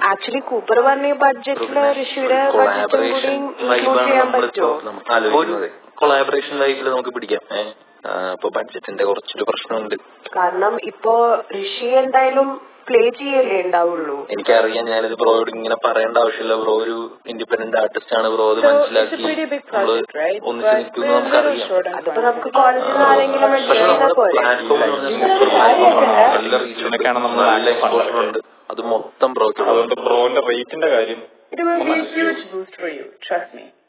Actually Cooper പറഞ്ഞ ബഡ്ജറ്റില് ഋഷിയുടെ ബഡ്ജറ്റും കൂടി collaboration include വൈബാണ് ചെയ്യാൻ നമ്മളിപ്പോ പറ്റുമോ നമുക്ക് ആലോചിക്കുന്നത് കൊളാബറേഷൻ വൈബിൽ നമുക്ക് പിടിക്കാം ഏഹ് അപ്പൊ ബഡ്ജറ്റിന്റെ കുറച്ചൊരു പ്രശ്നമുണ്ട് കാരണം ഇപ്പോ ഋഷി എന്തായാലും പ്ലേ ചെയ്യല്ലേ ഉണ്ടാവുള്ളൂ എനിക്കറിയാം ഞാനിത് ബ്രോയോട് ഇങ്ങനെ പറയേണ്ട ആവശ്യമില്ല ബ്രോ ഒരു ഇൻഡിപെൻഡന്റ് ആർട്ടിസ്റ്റ് ആണ് ബ്രോ അത് So it's a മനസ്സിലാക്കി pretty big നമ്മള് project, right? ഒന്നിച്ച് But നിൽക്കുന്നു we're a little നമുക്കറിയാം short on അതിപ്പോ funds. നമുക്ക് കോളേജിൽ നിന്ന് ആരെങ്കിലും പക്ഷെ ചെയ്താൽ നമ്മുടെ പോലെ പ്ലാറ്റ്ഫോം നല്ല റീച്ച് ഇതിനൊക്കെയാണ് നമ്മൾ നല്ല എക്സ്പോഷർ ഉണ്ട് അത് മൊത്തം ബ്രോയ്ക്ക് അതുകൊണ്ട് ബ്രോന്റെ റേറ്റിന്റെ കാര്യം It will be a huge boost for you, trust me.